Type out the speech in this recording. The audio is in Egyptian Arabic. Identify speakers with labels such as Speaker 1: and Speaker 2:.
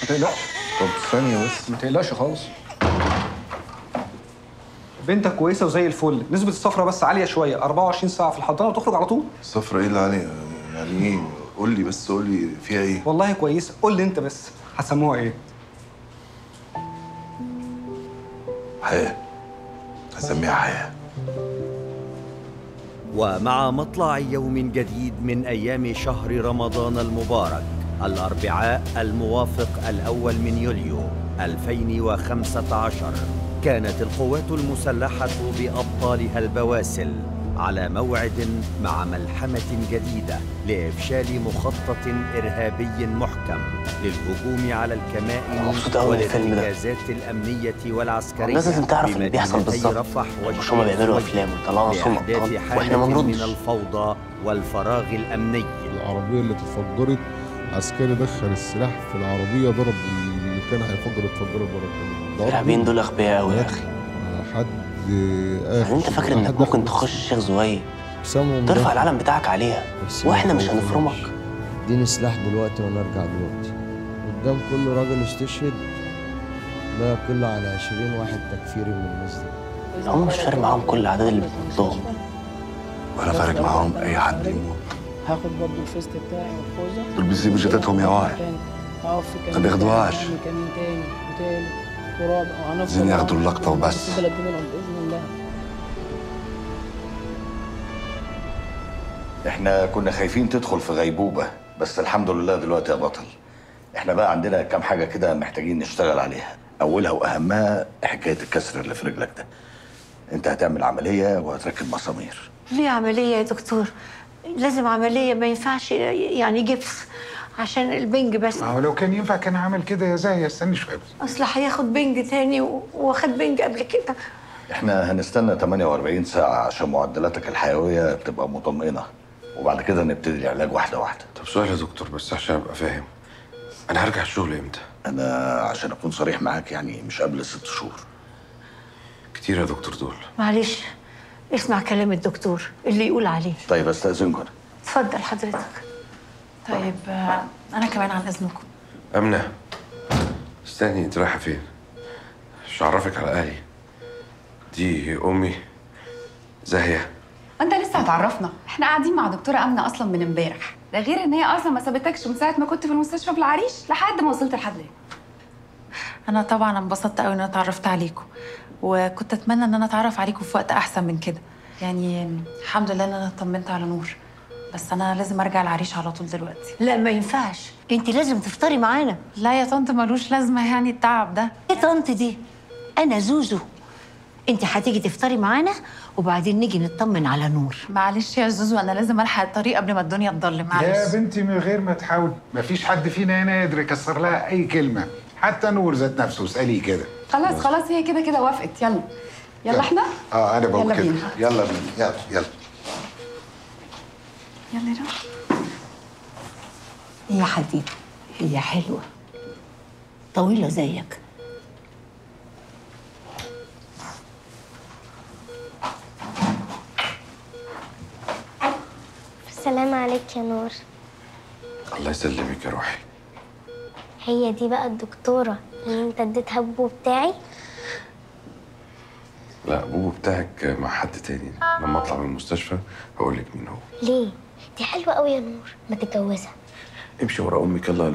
Speaker 1: ما تقلقش
Speaker 2: طب ثانية بس
Speaker 1: ما تقلقش خالص بنتك كويسه وزي الفل نسبه الصفرة بس عاليه شويه 24 ساعه في الحضانه وتخرج على طول
Speaker 2: الصفرة ايه اللي عليها؟ يعني ايه؟ قول لي بس قول لي فيها ايه؟
Speaker 1: والله كويسه قول لي انت بس هسموها ايه
Speaker 2: حياة هسميها حياة
Speaker 3: ومع مطلع يوم جديد من أيام شهر رمضان المبارك الأربعاء الموافق الأول من يوليو 2015 كانت القوات المسلحة بأبطالها البواسل على موعد مع ملحمة جديدة لإفشال مخطط إرهابي محكم للهجوم على الكمائن
Speaker 4: مبسوط أوي من الفيلم ده.
Speaker 3: والارتكازات الأمنية والعسكرية
Speaker 4: الناس لازم تعرف اللي بيحصل
Speaker 3: بمدينتي
Speaker 4: بالظبط.
Speaker 3: رفح
Speaker 4: مش هما بيعملوا
Speaker 3: والشيخ
Speaker 4: أفلام ويطلعوا نفسهم
Speaker 3: لإحداث
Speaker 4: أبطال
Speaker 3: حالة
Speaker 4: وإحنا ما
Speaker 3: من
Speaker 4: نردش.
Speaker 3: الفوضى والفراغ الأمني
Speaker 5: العربية اللي اتفجرت عسكري دخل السلاح في العربية ضرب اللي كان هيفجر اتفجر بره الكاميرا. ضرب
Speaker 4: الإرهابيين دول أغبياء أوي يا أخي
Speaker 5: لحد
Speaker 4: يعني
Speaker 5: آخر
Speaker 4: أنت فاكر
Speaker 5: لحد
Speaker 4: إنك ممكن
Speaker 5: آخر
Speaker 4: تخش الشيخ زويل
Speaker 5: سامهم
Speaker 4: ترفع
Speaker 5: ده.
Speaker 4: العلم بتاعك عليها
Speaker 5: بس
Speaker 4: وإحنا
Speaker 5: ما
Speaker 4: مش
Speaker 5: خوفناش.
Speaker 4: هنفرمك
Speaker 6: اديني سلاح دلوقتي ونرجع دلوقتي قدام كل راجل استشهد لا يقل عن 20 واحد تكفيري من الناس دي
Speaker 4: هم مش فارق معاهم كل الأعداد اللي بتموت لهم
Speaker 2: ولا فارق معاهم اي حد يموت
Speaker 7: هاخد برضو الفيست بتاعي والخوذه
Speaker 2: دول بيسيبوا جتاتهم يا واعي
Speaker 7: هقف في كمين
Speaker 2: ما بياخدوهاش.
Speaker 7: تاني، كمين تاني وتالت ورابع وهنفضل
Speaker 2: عايزين ياخدوا اللقطة وبس.
Speaker 7: نفضل أدي منهم باذن الله
Speaker 8: احنا كنا خايفين تدخل في غيبوبة بس الحمد لله دلوقتي يا بطل احنا بقى عندنا كام حاجة كده محتاجين نشتغل عليها اولها واهمها حكاية الكسر اللي في رجلك ده انت هتعمل عملية وهتركب مسامير
Speaker 9: ليه عملية يا دكتور؟ لازم عملية ما ينفعش يعني جبس عشان البنج بس
Speaker 10: ما هو لو كان ينفع كان عمل كده يا زاهية استني شوية بس
Speaker 9: أصل هياخد بنج تاني و- واخد بنج قبل كده
Speaker 8: احنا هنستنى 48 ساعة عشان معدلاتك الحيوية تبقى مطمئنة وبعد كده نبتدي العلاج واحدة واحدة
Speaker 11: طب سؤال يا دكتور بس عشان ابقى فاهم انا هرجع الشغل امتى
Speaker 8: انا عشان اكون صريح معاك يعني مش قبل ست شهور
Speaker 11: كتير يا دكتور دول
Speaker 9: معلش اسمع كلام الدكتور اللي يقول عليه
Speaker 8: طيب استاذنكم انا
Speaker 9: اتفضل حضرتك
Speaker 12: طيب آه، انا كمان عن اذنكم
Speaker 11: امنه استني انت رايحه فين مش عرفك على اهلي دي امي زاهيه
Speaker 12: انت لسه هتعرفنا احنا قاعدين مع دكتوره امنه اصلا من امبارح ده غير ان هي اصلا ما سابتكش من ساعه ما كنت في المستشفى في العريش لحد ما وصلت لحد هنا انا طبعا انبسطت قوي ان انا اتعرفت عليكم وكنت اتمنى ان انا اتعرف عليكم في وقت احسن من كده يعني الحمد لله ان انا اطمنت على نور بس انا لازم ارجع العريش على طول دلوقتي
Speaker 9: لا ما ينفعش انت لازم تفطري معانا
Speaker 12: لا يا طنط ملوش لازمه يعني التعب ده
Speaker 9: ايه طنط دي انا زوزو انت هتيجي تفطري معانا وبعدين نيجي نطمن على نور
Speaker 12: معلش يا زوزو انا لازم الحق الطريق قبل ما الدنيا تضلم معلش
Speaker 10: يا بنتي من غير ما تحاول مفيش حد فينا هنا يقدر يكسر لها أي كلمة حتى نور ذات نفسه اسأليه كده
Speaker 12: خلاص خلاص هي كده كده وافقت يلا يلا احنا
Speaker 10: اه أنا بقول
Speaker 12: يلا
Speaker 10: كده
Speaker 12: بينا.
Speaker 10: يلا بينا يلا يلا
Speaker 12: يلا يا روح
Speaker 9: يا حبيبي هي حلوة طويلة زيك
Speaker 13: السلام عليك يا نور
Speaker 11: الله يسلمك يا روحي
Speaker 13: هي دي بقى الدكتورة اللي انت اديتها بو بتاعي
Speaker 11: لا بوبو بتاعك مع حد تاني لما اطلع من المستشفى هقول لك مين هو
Speaker 13: ليه؟ دي حلوة قوي يا نور ما تتجوزها
Speaker 8: امشي ورا امك يلا